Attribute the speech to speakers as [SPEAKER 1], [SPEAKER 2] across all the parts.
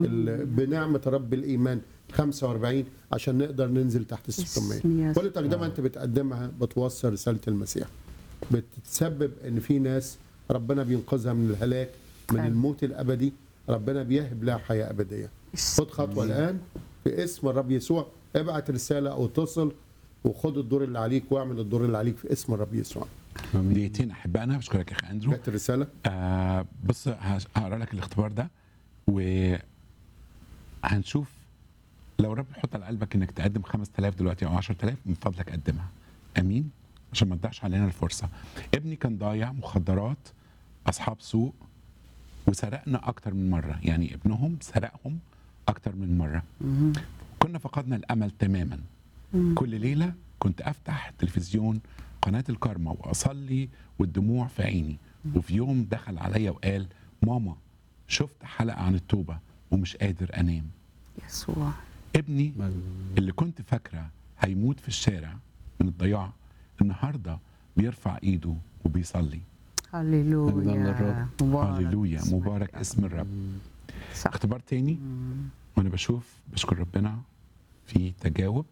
[SPEAKER 1] ال- بنعمه رب الايمان 45 عشان نقدر ننزل تحت ال 600
[SPEAKER 2] يس.
[SPEAKER 1] كل تقدمه انت بتقدمها بتوصل رساله المسيح بتسبب ان في ناس ربنا بينقذها من الهلاك من
[SPEAKER 2] أيوة.
[SPEAKER 1] الموت الابدي ربنا بيهب لها حياه ابديه خد خطوه الان في اسم الرب يسوع ابعت رساله او اتصل وخد الدور اللي عليك واعمل الدور اللي عليك في اسم الرب يسوع
[SPEAKER 3] دقيقتين احبائنا بشكرك يا اخي اندرو
[SPEAKER 1] جت الرساله
[SPEAKER 3] آه بص هش- هقرا لك الاختبار ده و هنشوف لو رب يحط على قلبك انك تقدم 5000 دلوقتي او 10000 من فضلك قدمها امين عشان ما تضيعش علينا الفرصه ابني كان ضايع مخدرات اصحاب سوء وسرقنا اكتر من مره يعني ابنهم سرقهم اكتر من مره كنا فقدنا الامل تماما كل ليله كنت افتح تلفزيون قناه الكارما واصلي والدموع في عيني وفي يوم دخل عليا وقال ماما شفت حلقه عن التوبه ومش قادر انام
[SPEAKER 2] يسوع
[SPEAKER 3] ابني اللي كنت فاكره هيموت في الشارع من الضياع النهارده بيرفع ايده وبيصلي
[SPEAKER 2] هللويا
[SPEAKER 4] للرب.
[SPEAKER 2] مبارك
[SPEAKER 3] هللويا
[SPEAKER 2] اسمك
[SPEAKER 3] مبارك
[SPEAKER 2] يا
[SPEAKER 3] اسم الرب
[SPEAKER 2] صح
[SPEAKER 3] اختبار تاني وانا بشوف بشكر ربنا في تجاوب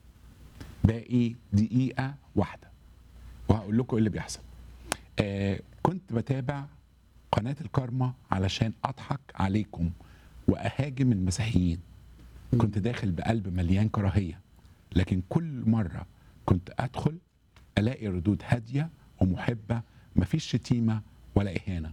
[SPEAKER 3] باقي دقيقه واحده وهقول لكم ايه اللي بيحصل آه كنت بتابع قناه الكارما علشان اضحك عليكم واهاجم المسيحيين كنت داخل بقلب مليان كراهيه لكن كل مره كنت ادخل الاقي ردود هاديه ومحبه مفيش شتيمه ولا اهانه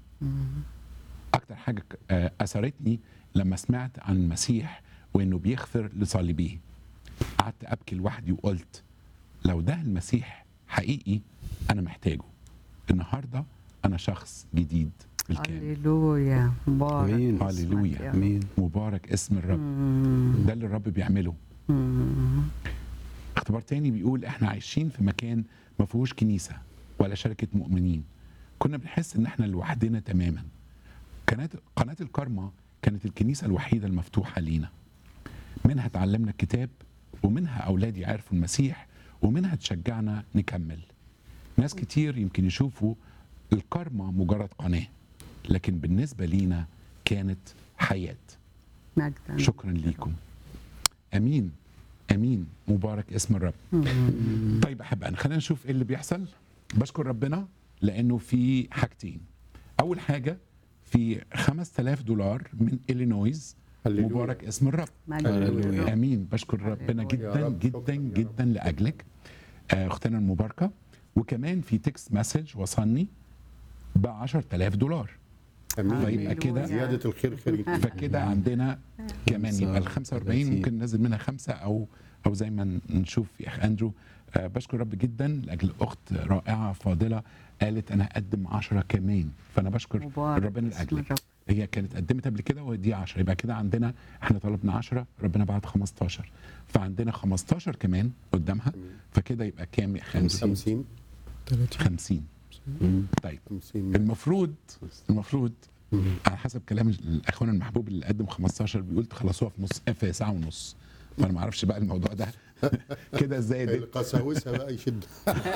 [SPEAKER 3] اكتر حاجه ك- آه، اثرتني لما سمعت عن المسيح وانه بيغفر لصليبيه قعدت ابكي لوحدي وقلت لو ده المسيح حقيقي انا محتاجه النهارده انا شخص جديد بالكامل
[SPEAKER 2] هللويا مبارك
[SPEAKER 4] آمين.
[SPEAKER 2] اسمك
[SPEAKER 3] هللويا.
[SPEAKER 2] يا
[SPEAKER 4] امين
[SPEAKER 3] مبارك اسم الرب ده اللي الرب بيعمله
[SPEAKER 2] مم.
[SPEAKER 3] اختبار تاني بيقول احنا عايشين في مكان ما فيهوش كنيسه ولا شركه مؤمنين كنا بنحس ان احنا لوحدنا تماما قناه قناه الكارما كانت الكنيسه الوحيده المفتوحه لينا منها اتعلمنا الكتاب ومنها اولادي عرفوا المسيح ومنها تشجعنا نكمل ناس كتير يمكن يشوفوا الكارما مجرد قناه لكن بالنسبه لينا كانت حياه
[SPEAKER 2] مجدا
[SPEAKER 3] شكرا ليكم امين امين مبارك اسم الرب طيب احبائنا خلينا نشوف ايه اللي بيحصل بشكر ربنا لانه في حاجتين اول حاجه في 5000 دولار من الينويز
[SPEAKER 1] هللويا.
[SPEAKER 3] مبارك اسم الرب
[SPEAKER 2] مجدا
[SPEAKER 4] هللويا.
[SPEAKER 2] للرب.
[SPEAKER 3] امين بشكر ربنا
[SPEAKER 2] هللويا.
[SPEAKER 3] جدا
[SPEAKER 1] يا رب،
[SPEAKER 3] جدا
[SPEAKER 1] شكراً يا رب.
[SPEAKER 3] جدا لاجلك آه، اختنا المباركه وكمان في تكست مسج وصلني ب 10000 دولار
[SPEAKER 1] امين
[SPEAKER 3] فيبقى كده
[SPEAKER 1] زياده الخير خير
[SPEAKER 3] فكده عندنا كمان يبقى ال 45
[SPEAKER 4] 35.
[SPEAKER 3] ممكن ننزل منها خمسه او او زي ما نشوف يا اخ اندرو آه بشكر رب جدا لاجل اخت رائعه فاضله قالت انا هقدم 10 كمان فانا بشكر
[SPEAKER 2] مبارك
[SPEAKER 3] ربنا
[SPEAKER 2] اسم
[SPEAKER 3] لاجلك
[SPEAKER 2] الرب.
[SPEAKER 3] هي كانت قدمت قبل كده ودي 10 يبقى كده عندنا احنا طلبنا 10 ربنا بعت 15 فعندنا 15 كمان قدامها فكده يبقى كام يا اخ اندرو
[SPEAKER 1] 50
[SPEAKER 3] 50 طيب
[SPEAKER 1] 50
[SPEAKER 3] المفروض المفروض على حسب كلام الاخوان المحبوب اللي قدم 15 بيقول تخلصوها في نص في ساعه ونص فانا ما اعرفش بقى الموضوع ده كده ازاي ده
[SPEAKER 1] القساوسه بقى يشد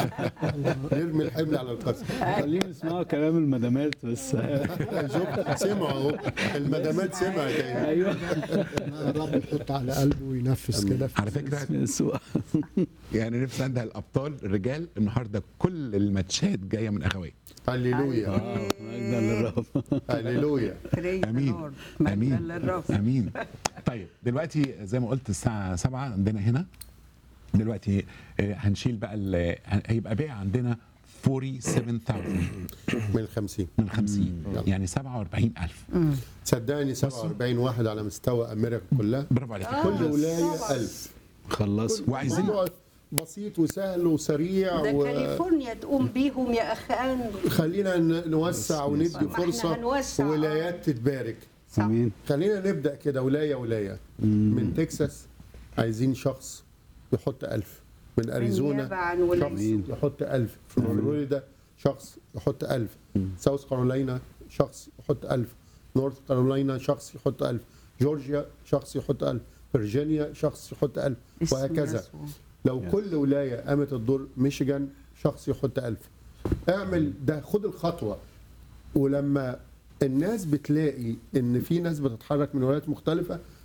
[SPEAKER 1] نرمي الحمل على القساوسه
[SPEAKER 4] خليهم يسمعوا كلام المدامات بس
[SPEAKER 1] شوف سمعوا اهو المدامات سمعت اهي
[SPEAKER 4] ايوه
[SPEAKER 5] الرب يحط على قلبه وينفذ كده في
[SPEAKER 3] على فكره
[SPEAKER 4] يسوع
[SPEAKER 3] يعني نفسي عندها الابطال الرجال النهارده كل الماتشات جايه من اخوات
[SPEAKER 1] هللويا
[SPEAKER 4] مجدا للرب
[SPEAKER 1] هللويا
[SPEAKER 2] Praise the
[SPEAKER 3] امين
[SPEAKER 2] Lord. مجدا
[SPEAKER 3] امين
[SPEAKER 2] للرب
[SPEAKER 3] امين طيب دلوقتي زي ما قلت الساعه 7 عندنا هنا دلوقتي آه، هنشيل بقى ال- هيبقى باقي عندنا 47000
[SPEAKER 1] من ال 50
[SPEAKER 3] من 50 يعني 47000
[SPEAKER 1] صدقني 47 واحد على مستوى امريكا كلها
[SPEAKER 3] برافو عليك
[SPEAKER 1] كل ولايه 1000
[SPEAKER 4] خلصوا
[SPEAKER 3] وعايزين
[SPEAKER 1] موضوع بسيط وسهل وسريع
[SPEAKER 2] ده
[SPEAKER 1] و...
[SPEAKER 2] كاليفورنيا تقوم بيهم يا اخ اندرو
[SPEAKER 1] خلينا ن- نوسع وندي
[SPEAKER 2] ما احنا
[SPEAKER 1] فرصه
[SPEAKER 2] هنوسع.
[SPEAKER 1] ولايات تتبارك
[SPEAKER 2] صح.
[SPEAKER 4] امين
[SPEAKER 1] خلينا نبدا كده ولايه ولايه من تكساس عايزين شخص يحط ألف من اريزونا
[SPEAKER 2] نيابة عن ولاية.
[SPEAKER 1] شخص يحط ألف في فلوريدا شخص يحط ألف ساوث كارولاينا شخص يحط ألف نورث كارولاينا شخص يحط ألف جورجيا شخص يحط ألف فيرجينيا شخص يحط ألف
[SPEAKER 2] اسم
[SPEAKER 1] وهكذا
[SPEAKER 2] يسوع.
[SPEAKER 1] لو كل ولايه قامت الدور ميشيغان شخص يحط ألف اعمل ده خد الخطوه ولما الناس بتلاقي ان في ناس بتتحرك من ولايات مختلفه